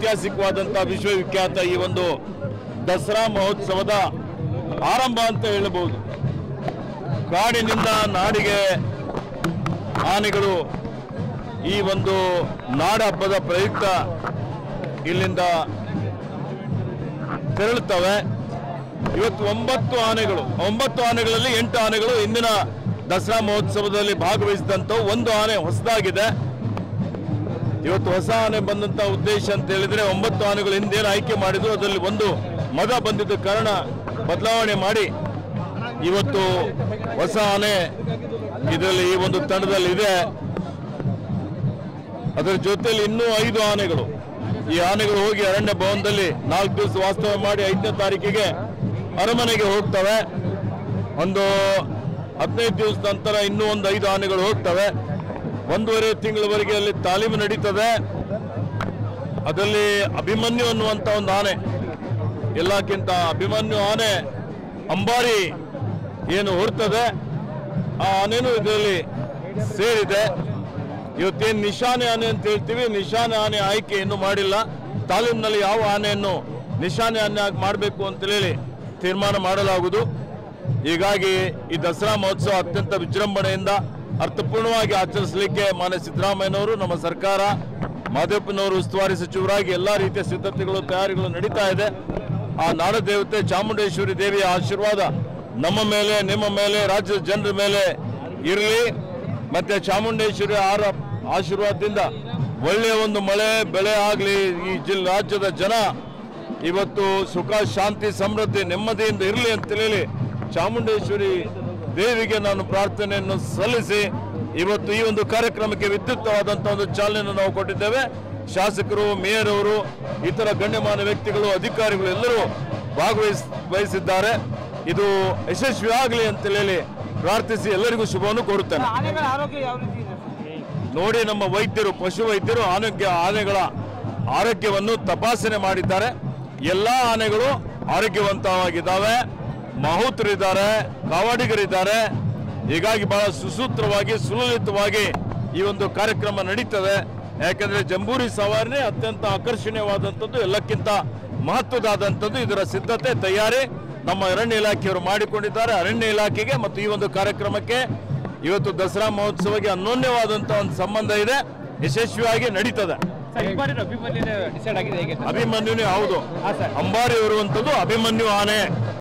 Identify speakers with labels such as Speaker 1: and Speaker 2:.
Speaker 1: ಐತಿಹಾಸಿಕವಾದಂಥ ವಿಶ್ವವಿಖ್ಯಾತ ಈ ಒಂದು ದಸರಾ ಮಹೋತ್ಸವದ ಆರಂಭ ಅಂತ ಹೇಳಬಹುದು ಕಾಡಿನಿಂದ ನಾಡಿಗೆ ಆನೆಗಳು ಈ ಒಂದು ನಾಡ ಹಬ್ಬದ ಪ್ರಯುಕ್ತ ಇಲ್ಲಿಂದ ತೆರಳುತ್ತವೆ ಇವತ್ತು ಒಂಬತ್ತು ಆನೆಗಳು ಒಂಬತ್ತು ಆನೆಗಳಲ್ಲಿ ಎಂಟು ಆನೆಗಳು ಇಂದಿನ ದಸರಾ ಮಹೋತ್ಸವದಲ್ಲಿ ಭಾಗವಹಿಸಿದಂಥವು ಒಂದು ಆನೆ ಹೊಸದಾಗಿದೆ ಇವತ್ತು ಹೊಸ ಆನೆ ಬಂದಂತ ಉದ್ದೇಶ ಅಂತ ಹೇಳಿದ್ರೆ ಒಂಬತ್ತು ಆನೆಗಳು ಹಿಂದೇನು ಆಯ್ಕೆ ಮಾಡಿದ್ರು ಅದರಲ್ಲಿ ಒಂದು ಮದ ಬಂದಿದ್ದ ಕಾರಣ ಬದಲಾವಣೆ ಮಾಡಿ ಇವತ್ತು ಹೊಸ ಆನೆ ಇದರಲ್ಲಿ ಈ ಒಂದು ತಂಡದಲ್ಲಿ ಇದೆ ಅದರ ಜೊತೆಯಲ್ಲಿ ಇನ್ನೂ ಐದು ಆನೆಗಳು ಈ ಆನೆಗಳು ಹೋಗಿ ಅರಣ್ಯ ಭವನದಲ್ಲಿ ನಾಲ್ಕು ದಿವಸ ವಾಸ್ತವ ಮಾಡಿ ಐದನೇ ತಾರೀಕಿಗೆ ಅರಮನೆಗೆ ಹೋಗ್ತವೆ ಒಂದು ಹದಿನೈದು ದಿವಸ ನಂತರ ಇನ್ನೂ ಒಂದು ಐದು ಆನೆಗಳು ಹೋಗ್ತವೆ ಒಂದೂವರೆ ತಿಂಗಳವರೆಗೆ ಅಲ್ಲಿ ತಾಲೀಮು ನಡೀತದೆ ಅದರಲ್ಲಿ ಅಭಿಮನ್ಯು ಅನ್ನುವಂಥ ಒಂದು ಆನೆ ಎಲ್ಲಕ್ಕಿಂತ ಅಭಿಮನ್ಯು ಆನೆ ಅಂಬಾರಿ ಏನು ಹೊರ್ತದೆ ಆ ಆನೆನೂ ಇದರಲ್ಲಿ ಸೇರಿದೆ ಇವತ್ತೇನು ನಿಶಾನೆ ಆನೆ ಅಂತ ಹೇಳ್ತೀವಿ ನಿಶಾನೆ ಆನೆ ಆಯ್ಕೆ ಇನ್ನೂ ಮಾಡಿಲ್ಲ ತಾಲೀಮಿನಲ್ಲಿ ಯಾವ ಆನೆಯನ್ನು ನಿಶಾನೆ ಆನೆ ಆಗಿ ಮಾಡಬೇಕು ಅಂತ ಹೇಳಿ ತೀರ್ಮಾನ ಮಾಡಲಾಗುವುದು ಹೀಗಾಗಿ ಈ ದಸರಾ ಮಹೋತ್ಸವ ಅತ್ಯಂತ ವಿಜೃಂಭಣೆಯಿಂದ ಅರ್ಥಪೂರ್ಣವಾಗಿ ಆಚರಿಸಲಿಕ್ಕೆ ಮಾನ್ಯ ಸಿದ್ದರಾಮಯ್ಯನವರು ನಮ್ಮ ಸರ್ಕಾರ ಮಾದೇವಪ್ಪನವರು ಉಸ್ತುವಾರಿ ಸಚಿವರಾಗಿ ಎಲ್ಲ ರೀತಿಯ ಸಿದ್ಧತೆಗಳು ತಯಾರಿಗಳು ನಡೀತಾ ಇದೆ ಆ ನಾಡದೇವತೆ ಚಾಮುಂಡೇಶ್ವರಿ ದೇವಿಯ ಆಶೀರ್ವಾದ ನಮ್ಮ ಮೇಲೆ ನಿಮ್ಮ ಮೇಲೆ ರಾಜ್ಯದ ಜನರ ಮೇಲೆ ಇರಲಿ ಮತ್ತೆ ಚಾಮುಂಡೇಶ್ವರಿ ಆರ ಆಶೀರ್ವಾದದಿಂದ ಒಳ್ಳೆಯ ಒಂದು ಮಳೆ ಬೆಳೆ ಆಗಲಿ ಈ ಜಿಲ್ಲೆ ರಾಜ್ಯದ ಜನ ಇವತ್ತು ಸುಖ ಶಾಂತಿ ಸಮೃದ್ಧಿ ನೆಮ್ಮದಿಯಿಂದ ಇರಲಿ ಅಂತ ಹೇಳಿ ಚಾಮುಂಡೇಶ್ವರಿ ದೇವಿಗೆ ನಾನು ಪ್ರಾರ್ಥನೆಯನ್ನು ಸಲ್ಲಿಸಿ ಇವತ್ತು ಈ ಒಂದು ಕಾರ್ಯಕ್ರಮಕ್ಕೆ ವಿದ್ಯುಕ್ತವಾದಂತಹ ಒಂದು ಚಾಲನೆಯನ್ನು ನಾವು ಕೊಟ್ಟಿದ್ದೇವೆ ಶಾಸಕರು ಮೇಯರ್ ಅವರು ಇತರ ಗಣ್ಯಮಾನ್ಯ ವ್ಯಕ್ತಿಗಳು ಅಧಿಕಾರಿಗಳು ಎಲ್ಲರೂ ಭಾಗವಹಿಸ್ ವಹಿಸಿದ್ದಾರೆ ಇದು ಯಶಸ್ವಿ ಆಗಲಿ ಅಂತ ಹೇಳಿ ಪ್ರಾರ್ಥಿಸಿ ಎಲ್ಲರಿಗೂ ಶುಭವನ್ನು ಕೋರುತ್ತೇನೆ
Speaker 2: ಆನೆಗಳ ಆರೋಗ್ಯ ಯಾವ ರೀತಿ ಇದೆ
Speaker 1: ನೋಡಿ ನಮ್ಮ ವೈದ್ಯರು ಪಶು ವೈದ್ಯರು ಆರೋಗ್ಯ ಆನೆಗಳ ಆರೋಗ್ಯವನ್ನು ತಪಾಸಣೆ ಮಾಡಿದ್ದಾರೆ ಎಲ್ಲ ಆನೆಗಳು ಆರೋಗ್ಯವಂತವಾಗಿದ್ದಾವೆ ಮಾಹುತರಿದ್ದಾರೆ ಕಾವಾಡಿಗರಿದ್ದಾರೆ ಹೀಗಾಗಿ ಬಹಳ ಸುಸೂತ್ರವಾಗಿ ಸುಲಲಿತವಾಗಿ ಈ ಒಂದು ಕಾರ್ಯಕ್ರಮ ನಡೀತದೆ ಯಾಕಂದ್ರೆ ಜಂಬೂರಿ ಸವಾರಿನೇ ಅತ್ಯಂತ ಆಕರ್ಷಣೀಯವಾದಂಥದ್ದು ಎಲ್ಲಕ್ಕಿಂತ ಮಹತ್ವದಾದಂಥದ್ದು ಇದರ ಸಿದ್ಧತೆ ತಯಾರಿ ನಮ್ಮ ಅರಣ್ಯ ಇಲಾಖೆಯವರು ಮಾಡಿಕೊಂಡಿದ್ದಾರೆ ಅರಣ್ಯ ಇಲಾಖೆಗೆ ಮತ್ತು ಈ ಒಂದು ಕಾರ್ಯಕ್ರಮಕ್ಕೆ ಇವತ್ತು ದಸರಾ ಮಹೋತ್ಸವಕ್ಕೆ ಅನ್ಯೋನ್ಯವಾದಂಥ ಒಂದು ಸಂಬಂಧ ಇದೆ ಯಶಸ್ವಿಯಾಗಿ ನಡೀತದೆ
Speaker 2: ಸರ್ ಈ ಬಾರಿ ಅಭಿಮನ್ಯು ಡಿಸೈಡ್ ಆಗಿದೆ ಹೇಗೆ
Speaker 1: ಅಭಿಮನ್ಯುನೇ ಹೌದು
Speaker 2: ಹಾ, ಸರ್.
Speaker 1: ಅಂಬಾರಿ ಇರುವಂಥದ್ದು ಅಭಿಮನ್ಯು ಆನೆ